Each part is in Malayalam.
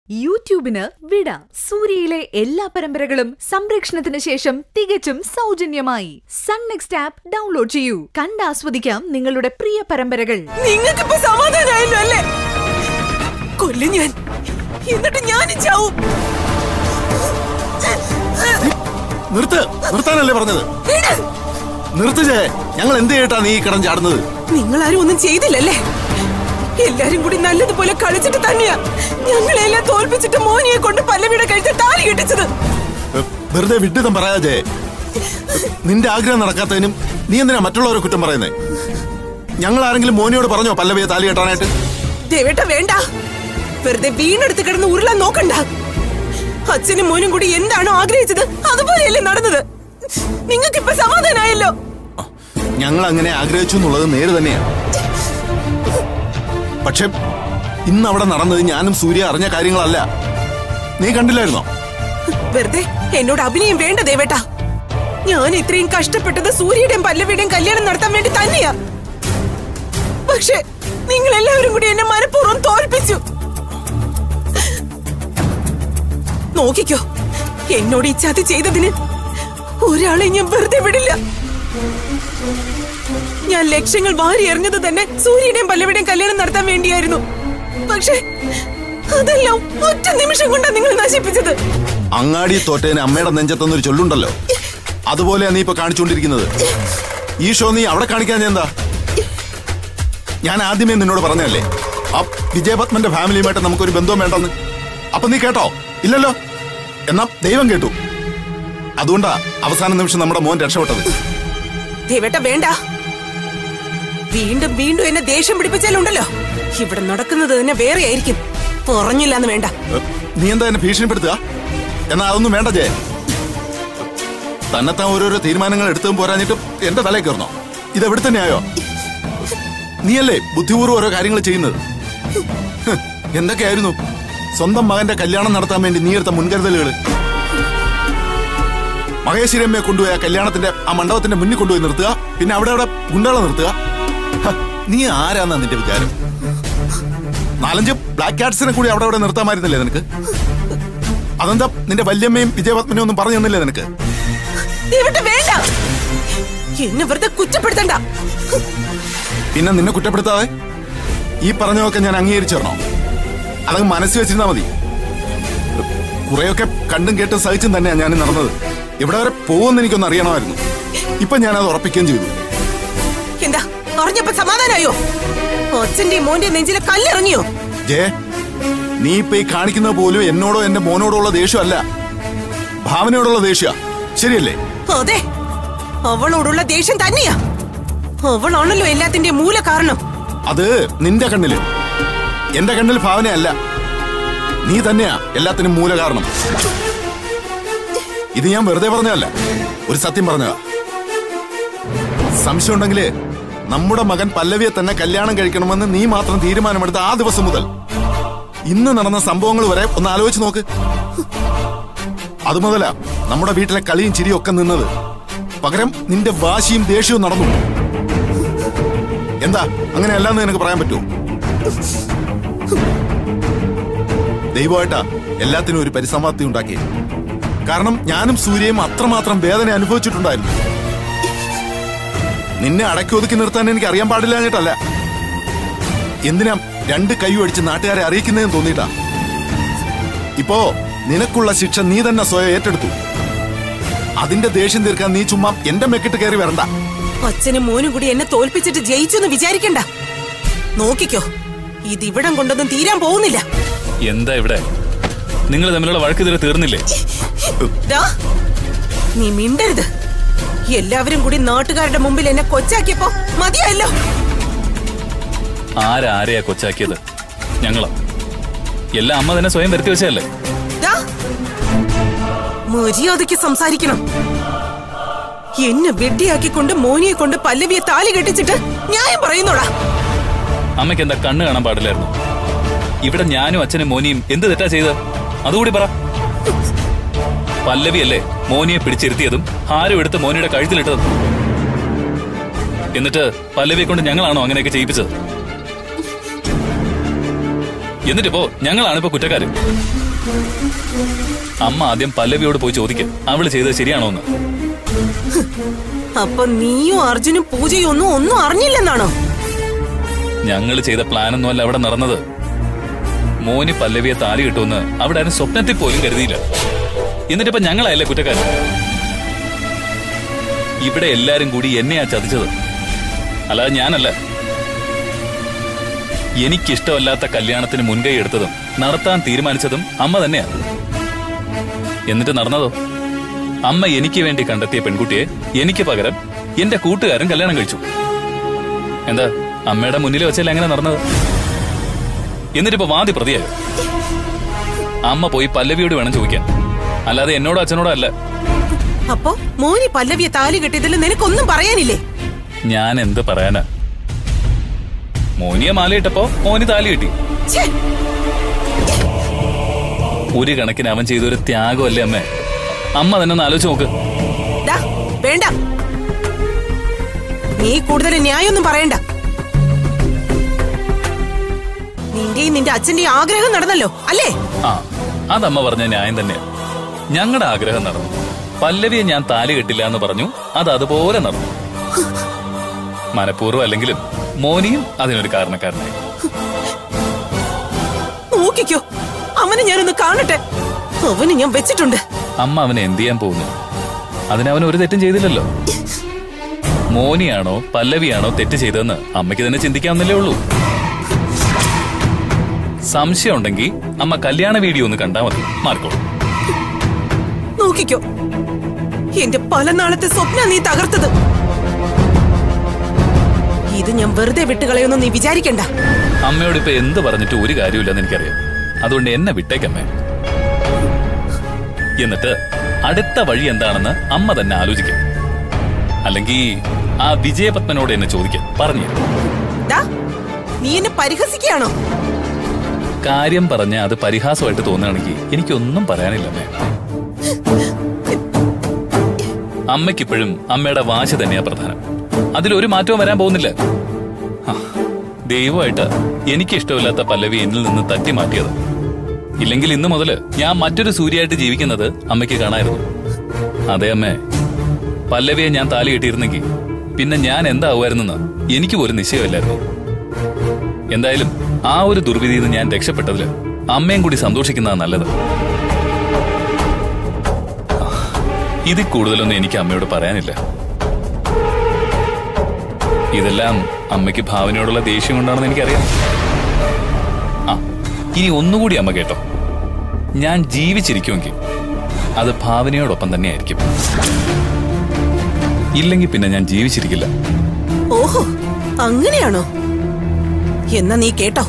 യൂട്യൂബിന് വിട സൂര്യയിലെ എല്ലാ പരമ്പരകളും സംരക്ഷണത്തിന് ശേഷം തികച്ചും സൗജന്യമായി സൺ നെക്സ്റ്റ് ആപ്പ് ഡൗൺലോഡ് ചെയ്യൂ കണ്ടാസ്വദിക്കാം നിങ്ങളുടെ പ്രിയ പരമ്പരകൾ നിങ്ങൾക്കിപ്പോ സമാധാനമായല്ലോ അല്ലേ കൊല്ലും ഞാൻ എന്നിട്ട് ഞാനും ചാവും നിർത്ത് നിർത്താനല്ലേ പറഞ്ഞത് വിട്. നിർത്ത് ജയ ഞങ്ങൾ എന്ത് ചെയ്തിട്ടാ നീ ഈ കിടന്ന് ചാടുന്നത് നിങ്ങളാരും ഒന്നും ചെയ്തില്ലല്ലേ എല്ലാരും കൂടി നല്ലതുപോലെ കളിച്ചിട്ട് തന്നെയാ ഞങ്ങളെല്ലാം തോൽപ്പിച്ചിട്ട് മോനിയെ കൊണ്ട് പല്ലവിയുടെ കഴുത്തിൽ താലി കെട്ടിച്ചത് എ, വെറുതെ വിഡ്ഢിതം പറയാ ജയ നിന്റെ ആഗ്രഹം നടക്കാത്തതിനും നീ എന്തിനാ മറ്റുള്ളവരെ കുറ്റം പറയുന്നേ ഞങ്ങൾ ആരെങ്കിലും മോനിയോട് പറഞ്ഞോ പല്ലവിയെ താലി കെട്ടാനായിട്ട് ദേവേട്ട വേണ്ട വെറുതെ വീണെടുത്ത് കിടന്ന് ഉരുളാൻ നോക്കണ്ട അച്ഛനും മോനും കൂടി എന്താണോ ആഗ്രഹിച്ചത് അതുപോലെയല്ലേ നടന്നത് നിങ്ങൾക്കിപ്പോ സമാധാനായല്ലോ ഞങ്ങൾ അങ്ങനെ ആഗ്രഹിച്ചു എന്നുള്ളത് നേര് തന്നെയാ പക്ഷെ ഇന്ന് അവിടെ നടന്നത് ഞാനും സൂര്യ അറിഞ്ഞ കാര്യങ്ങളല്ല നീ കണ്ടില്ലായിരുന്നോ വെറുതെ എന്നോട് അഭിനയം വേണ്ട ദേവേട്ട ഞാൻ ഇത്രയും കഷ്ടപ്പെട്ടത് സൂര്യയുടെയും പല്ലവിയുടെയും കല്യാണം നടത്താൻ വേണ്ടി തന്നെയാ പക്ഷെ നിങ്ങൾ എല്ലാവരും കൂടി എന്നെ മനഃപൂർവ്വം തോൽപ്പിച്ചു നോക്കിക്കോ എന്നോട് ഈ ചതി ചെയ്തതിന് ഒരാളെ ഞാൻ വെറുതെ വിടില്ല ഞാൻ ലക്ഷ്യങ്ങൾ വാരി എറിഞ്ഞത് തന്നെ സൂര്യയുടെയും പല്ലവിയുടെയും കല്യാണം നടത്താൻ വേണ്ടിയായിരുന്നു പക്ഷെ അതെല്ലാം ഒറ്റ നിമിഷം കൊണ്ടാണ് നിങ്ങൾ നശിപ്പിച്ചത് അങ്ങാടി തോറ്റേന് അമ്മയുടെ നെഞ്ചത്തെന്നൊരു ചൊല്ലുണ്ടല്ലോ അതുപോലെയാ നീ ഇപ്പൊ കാണിച്ചുകൊണ്ടിരിക്കുന്നത് ഈ ഷോ നീ അവിടെ കാണിക്കാൻ എന്താ ഞാൻ ആദ്യമേ നിന്നോട് പറഞ്ഞല്ലേ ആ വിജയപത്മന്റെ ഫാമിലിയുമായിട്ട് നമുക്കൊരു ബന്ധവും വേണ്ടെന്ന് അപ്പൊ നീ കേട്ടോ ഇല്ലല്ലോ എന്നാ ദൈവം കേട്ടു അതുകൊണ്ടാ അവസാന നിമിഷം നമ്മുടെ മോൻ രക്ഷപ്പെട്ടത് ദേവേട്ട വേണ്ട വീണ്ടും വീണ്ടും എന്നെ ദേഷ്യം പിടിപ്പിച്ചാലുണ്ടല്ലോ ഇവിടെ നടക്കുന്നത് തന്നെ വേറെ ആയിരിക്കും പറഞ്ഞില്ലാന്ന് വേണ്ട ഏ, നീ എന്താ എന്നെ ഭീഷണിപ്പെടുത്തുക എന്നാ അതൊന്നും വേണ്ട ജയ തന്നെത്താൻ ഓരോരോ തീരുമാനങ്ങൾ എടുത്തും പോരാഞ്ഞിട്ട് എന്റെ തലയിൽ കയറണോ ഇത് എവിടെ തന്നെയായോ നീയല്ലേ ബുദ്ധിപൂർവ്വം ഓരോ കാര്യങ്ങൾ ചെയ്യുന്നത് ഹ്, എന്തൊക്കെയായിരുന്നു സ്വന്തം മകന്റെ കല്യാണം നടത്താൻ വേണ്ടി നീ എടുത്ത മുൻകരുതലുകൾ മഹേശ്വരമ്മയെ കൊണ്ടുപോയി ആ കല്യാണത്തിന്റെ ആ മണ്ഡപത്തിന്റെ മുന്നിൽ കൊണ്ടുപോയി നിർത്തുക പിന്നെ അവിടെ അവിടെ ഗുണ്ടകളെ നിർത്തുക ഹ, നീ ആരാന്നാ നിന്റെ വിചാരം നാലഞ്ച് ബ്ലാക്ക് കാറ്റ്സിനെ കൂടി അവിടെ അവിടെ നിർത്താമായിരുന്നില്ലേ നിനക്ക് അതെന്താ നിന്റെ വല്യമ്മയും വിജയപത്മനും ഒന്നും പറഞ്ഞു തന്നില്ലേ നിനക്ക് ദേവേട്ട വേണ്ട എന്നെ വെറുതെ കുറ്റപ്പെടുത്തണ്ട പിന്നെ നിന്നെ കുറ്റപ്പെടുത്താതെ ഈ പറഞ്ഞതൊക്കെ ഞാൻ അംഗീകരിച്ചിരണോ അതങ്ങ് മനസ്സിൽ വെച്ചിരുന്നാ മതി കുറെയൊക്കെ കണ്ടും കേട്ടും സഹിച്ചും തന്നെയാണ് ഞാൻ നടന്നത് ഇവിടെ വരെ പോകുമെന്ന് എനിക്കൊന്ന് അറിയണമായിരുന്നു ഇപ്പൊ ഞാൻ അത് ഉറപ്പിക്കുകയും ചെയ്തു എന്താ അറിഞ്ഞപ്പോ സമാധാനായോ അച്ഛന്റെ മോന്റെ നെഞ്ചിലെ കല്ലിറങ്ങിയോ ജയ നീ ഇപ്പൊ ഈ കാണിക്കുന്നത് പോലും എന്നോടോ എന്റെ മോനോടോ ഉള്ള ദേഷ്യമല്ല ഭാവനയോടുള്ള ദേഷ്യ ശരിയല്ലേ അതെ അവളോടുള്ള ദേഷ്യം തന്നെയാ അവളാണല്ലോ എല്ലാത്തിന്റെ മൂല കാരണം അത് നിന്റെ കണ്ണില് എന്റെ കണ്ണിൽ ഭാവനയല്ല നീ തന്നെയാ എല്ലാത്തിനും മൂല കാരണം ഇത് ഞാൻ വെറുതെ പറഞ്ഞതല്ല ഒരു സത്യം പറഞ്ഞതാ സംശയം ഉണ്ടെങ്കില് നമ്മുടെ മകൻ പല്ലവിയെ തന്നെ കല്യാണം കഴിക്കണമെന്ന് നീ മാത്രം തീരുമാനമെടുത്ത ആ ദിവസം മുതൽ ഇന്ന് നടന്ന സംഭവങ്ങൾ വരെ ഒന്ന് ആലോചിച്ച് നോക്ക് അതുമുതലാ നമ്മുടെ വീട്ടിലെ കളിയും ചിരിയും ഒക്കെ നിന്നത് പകരം നിന്റെ വാശിയും ദേഷ്യവും നടന്നു എന്താ അങ്ങനെയല്ലാന്ന് നിനക്ക് പറയാൻ പറ്റുമോ ദൈവമായിട്ടാ എല്ലാത്തിനും ഒരു പരിസമാപ്തി ഉണ്ടാക്കി കാരണം ഞാനും സൂര്യയും അത്രമാത്രം വേദന അനുഭവിച്ചിട്ടുണ്ടായിരുന്നു നിന്നെ അടക്കി ഒതുക്കി നിർത്താൻ എനിക്ക് അറിയാൻ പാടില്ല എന്നിട്ടല്ല എന്തിനാ രണ്ട് കൈയും അടിച്ച് നാട്ടുകാരെ അറിയിക്കുന്നതെന്ന് തോന്നിയിട്ടാ ഇപ്പോ നിനക്കുള്ള ശിക്ഷ നീ തന്നെ സ്വയം ഏറ്റെടുത്തു അതിന്റെ ദേഷ്യം തീർക്കാൻ നീ ചുമ്മാ എന്റെ മെക്കിട്ട് കയറി വരണ്ട അച്ഛനും മോനും കൂടി എന്നെ തോൽപ്പിച്ചിട്ട് ജയിച്ചു എന്ന് വിചാരിക്കണ്ട നോക്കിക്കോ ഇതിവിടം കൊണ്ടൊന്നും തീരാൻ പോകുന്നില്ല എന്താ ഇവിടെ നിങ്ങൾ തമ്മിലുള്ള വഴക്ക് ഇതുവരെ തീർന്നില്ലേ ദാ, നീ മിണ്ടരുത് എല്ലാവരും കൂടി നാട്ടുകാരുടെ മുമ്പിൽ എന്നെ കൊച്ചാക്കിയപ്പോ മതിയായല്ലോ ആരാ ആരെയാ കൊച്ചാക്കിയത് ഞങ്ങളാ എല്ലാം അമ്മ തന്നെ സ്വയം വരുത്തി വെച്ചതല്ലേ ദാ, മര്യാദയ്ക്ക് സംസാരിക്കണം എന്നെ വെട്ടിയാക്കിക്കൊണ്ട് മോനിയെ കൊണ്ട് പല്ലവിയെ താലി കെട്ടിച്ചിട്ട് ന്യായം പറയുന്നോടാ അമ്മയ്ക്ക് എന്താ കണ്ണ് കാണാൻ പാടില്ലായിരുന്നു ഇവിടെ ഞാനും അച്ഛനും മോനിയും എന്ത് തെറ്റാ ചെയ്തത് അതുകൂടി പറ പല്ലവി അല്ലേ മോനിയെ പിടിച്ചിരുത്തിയതും ഹാരം എടുത്ത് മോനിയുടെ കഴുത്തിലിട്ടതും എന്നിട്ട് പല്ലവിയെ കൊണ്ട് ഞങ്ങളാണോ അങ്ങനെയൊക്കെ ചെയ്യിപ്പിച്ചത് എന്നിട്ടിപ്പോ ഞങ്ങളാണ് ഇപ്പൊ കുറ്റക്കാര് അമ്മ ആദ്യം പല്ലവിയോട് പോയി ചോദിക്കും അവള് ചെയ്തത് ശരിയാണോ എന്ന് അപ്പൊ നീയും അർജുനും പൂജയും ഒന്നും ഒന്നും അറിഞ്ഞില്ലെന്നാണോ ഞങ്ങൾ ചെയ്ത പ്ലാനൊന്നും അല്ല അവിടെ നടന്നത് മോനി പല്ലവിയെ താലി കിട്ടുമെന്ന് അവിടെ ആരും സ്വപ്നത്തിൽ പോലും കരുതിയില്ല എന്നിട്ടിപ്പോ ഞങ്ങളായല്ലേ കുറ്റക്കാരൻ ഇവിടെ എല്ലാരും കൂടി എന്നെയാ ചതിച്ചത് അല്ലാതെ ഞാനല്ല എനിക്കിഷ്ടമല്ലാത്ത കല്യാണത്തിന് മുൻകൈ എടുത്തതും നടത്താൻ തീരുമാനിച്ചതും അമ്മ തന്നെയാ എന്നിട്ട് നടന്നതോ അമ്മ എനിക്ക് വേണ്ടി കണ്ടെത്തിയ പെൺകുട്ടിയെ എനിക്ക് പകരം എന്റെ കൂട്ടുകാരൻ കല്യാണം കഴിച്ചു എന്താ അമ്മയുടെ മുന്നിൽ വെച്ചല്ല എങ്ങനെ നടന്നത് എന്നിട്ടിപ്പോ വാദി പ്രതിയായോ അമ്മ പോയി പല്ലവിയോട് വേണം ചോദിക്കാൻ അല്ലാതെ എന്നോടോ അച്ഛനോടോ അല്ല അപ്പൊ മോനി പല്ലവിയെ താലി കെട്ടിയതിൽ നിനക്കൊന്നും പറയാനില്ലേ ഞാൻ എന്ത് പറയാനാ മോനിയെ മാലയിട്ടപ്പോ മോനി താലി കിട്ടി ഛേ, ഒരു കണക്കിന് അവൻ ചെയ്തൊരു ത്യാഗമല്ലേ അമ്മേ അമ്മ തന്നെ ഒന്ന് ആലോചിച്ച് നോക്ക് ഡാ, വേണ്ട നീ കൂടുതൽ ന്യായമൊന്നും പറയണ്ട നിന്റെയും നിന്റെ അച്ഛന്റെയും ആഗ്രഹം നടന്നല്ലോ അല്ലേ ആ അതമ്മ പറഞ്ഞ ന്യായം തന്നെയാ ഞങ്ങളുടെ ആഗ്രഹം നടന്നു പല്ലവിയെ ഞാൻ താലി കെട്ടില്ല എന്ന് പറഞ്ഞു അത് അതുപോലെ നടന്നു മനഃപൂർവ്വം അല്ലെങ്കിലും മോനിയും അതിനൊരു കാരണക്കാരനായി നോക്കിക്കോ അവനെ ഞാനൊന്ന് കാണട്ടെ അവന് ഞാൻ വെച്ചിട്ടുണ്ട് അമ്മ അവനെ എന്ത് ചെയ്യാൻ പോകുന്നു അതിനവൻ ഒരു തെറ്റും ചെയ്തില്ലല്ലോ മോനിയാണോ പല്ലവിയാണോ തെറ്റ് ചെയ്തതെന്ന് അമ്മയ്ക്ക് തന്നെ ചിന്തിക്കാവുന്നല്ലേ ഉള്ളൂ സംശയം ഉണ്ടെങ്കിൽ അമ്മ കല്യാണ വീഡിയോ ഒന്ന് കണ്ടാ മതി മാർക്കോളൂ നോക്കിക്കോ എന്റെ പല നാളത്തെ സ്വപ്ന നീ തകർത്തത് ഇത് ഞാൻ വെറുതെ വിട്ടുകളയൊന്നും നീ വിചാരിക്കണ്ട അമ്മയോട് ഇപ്പൊ എന്ത് പറഞ്ഞിട്ട് ഒരു കാര്യമില്ലെന്ന് എനിക്കറിയാം അതുകൊണ്ട് എന്നെ വിട്ടേക്കമ്മേ എന്നിട്ട് അടുത്ത വഴി എന്താണെന്ന് അമ്മ തന്നെ ആലോചിക്കും അല്ലെങ്കിൽ ആ വിജയപത്മനോട് എന്നെ ചോദിക്കാം പറഞ്ഞു ദാ, നീ എന്നെ പരിഹസിക്കുകയാണോ കാര്യം പറഞ്ഞ അത് പരിഹാസമായിട്ട് തോന്നുകയാണെങ്കിൽ എനിക്കൊന്നും പറയാനില്ലമ്മേ അമ്മയ്ക്കിപ്പോഴും അമ്മയുടെ വാശ തന്നെയാ പ്രധാനം അതിലൊരു മാറ്റവും വരാൻ പോകുന്നില്ല ആ, ദൈവമായിട്ട് എനിക്ക് ഇഷ്ടമില്ലാത്ത പല്ലവി എന്നിൽ നിന്ന് തട്ടി മാറ്റിയത് ഇല്ലെങ്കിൽ ഇന്ന് മുതല് ഞാൻ മറ്റൊരു സൂര്യായിട്ട് ജീവിക്കുന്നത് അമ്മയ്ക്ക് കാണായിരുന്നു അതെ അമ്മേ പല്ലവിയെ ഞാൻ താലി കെട്ടിയിരുന്നെങ്കിൽ പിന്നെ ഞാൻ എന്താവുമായിരുന്നെന്ന് എനിക്ക് പോലും നിശ്ചയമില്ലായിരുന്നു എന്തായാലും ആ ഒരു ദുർവിധിയിൽ നിന്ന് ഞാൻ രക്ഷപ്പെട്ടതില് അമ്മയും കൂടി സന്തോഷിക്കുന്നതാണ് നല്ലത് ഇതിൽ കൂടുതലൊന്നും എനിക്ക് അമ്മയോട് പറയാനില്ല ഇതെല്ലാം അമ്മയ്ക്ക് ഭാവനയോടുള്ള ദേഷ്യം കൊണ്ടാണെന്ന് എനിക്കറിയാം ആ ഇനി ഒന്നുകൂടി അമ്മ കേട്ടോ ഞാൻ ജീവിച്ചിരിക്കുമെങ്കിൽ അത് ഭാവനയോടൊപ്പം തന്നെയായിരിക്കും ഇല്ലെങ്കിൽ പിന്നെ ഞാൻ ജീവിച്ചിരിക്കില്ല ഓഹോ അങ്ങനെയാണോ എന്നാ നീ കേട്ടോ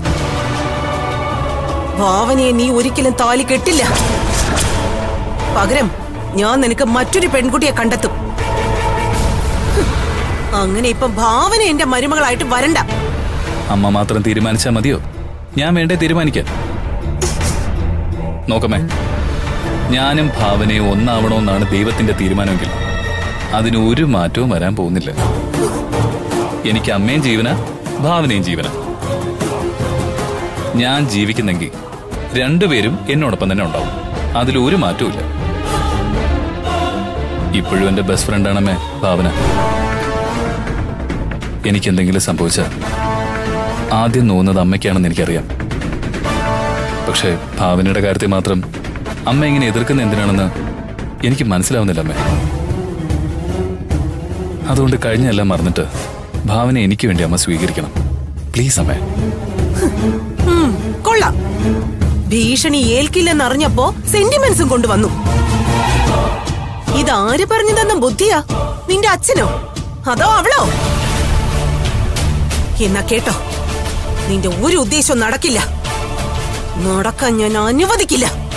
ഭാവനയെ നീ ഒരിക്കലും താലി കെട്ടില്ല പകരം ഞാൻ നിനക്ക് മറ്റൊരു പെൺകുട്ടിയെ കണ്ടെത്തും ഹ്, അങ്ങനെ ഇപ്പൊ ഭാവന എന്റെ മരുമകളായിട്ട് വരണ്ട അമ്മ മാത്രം തീരുമാനിച്ചാൽ മതിയോ ഞാൻ വേണ്ടേ തീരുമാനിക്കാൻ നോക്കമേ ഞാനും ഭാവനയും ഒന്നാവണമെന്നാണ് ദൈവത്തിന്റെ തീരുമാനമെങ്കിൽ അതിന് ഒരു മാറ്റവും വരാൻ പോകുന്നില്ല എനിക്ക് അമ്മയും ജീവന ഭാവനയും ജീവന ഞാൻ ജീവിക്കുന്നെങ്കിൽ രണ്ടുപേരും എന്നോടൊപ്പം തന്നെ ഉണ്ടാവും അതിലൊരു മാറ്റവും ഇല്ല ഇപ്പോഴും എന്റെ ബെസ്റ്റ് ഫ്രണ്ടാണമ്മേ ഭാവന എനിക്കെന്തെങ്കിലും സംഭവിച്ചാൽ ആദ്യം നോവുന്നത് അമ്മയ്ക്കാണെന്ന് എനിക്കറിയാം പക്ഷേ ഭാവനയുടെ കാര്യത്തിൽ മാത്രം അമ്മ ഇങ്ങനെ എതിർക്കുന്ന എന്തിനാണെന്ന് എനിക്ക് മനസ്സിലാവുന്നില്ല അമ്മേ അതുകൊണ്ട് കഴിഞ്ഞെല്ലാം മറന്നിട്ട് ഭാവന എനിക്ക് വേണ്ടി അമ്മ സ്വീകരിക്കണം പ്ലീസ് അമ്മേ ഉം, കൊള്ളാം ഭീഷണി ഏൽക്കില്ലെന്നറിഞ്ഞപ്പോ സെന്റിമെന്റ്സും കൊണ്ടുവന്നു ഇതാര് പറഞ്ഞു തന്ന ബുദ്ധിയാ നിന്റെ അച്ഛനോ അതോ അവളോ എന്നാ കേട്ടോ നിന്റെ ഒരു ഉദ്ദേശവും നടക്കില്ല നടക്കാൻ ഞാൻ അനുവദിക്കില്ല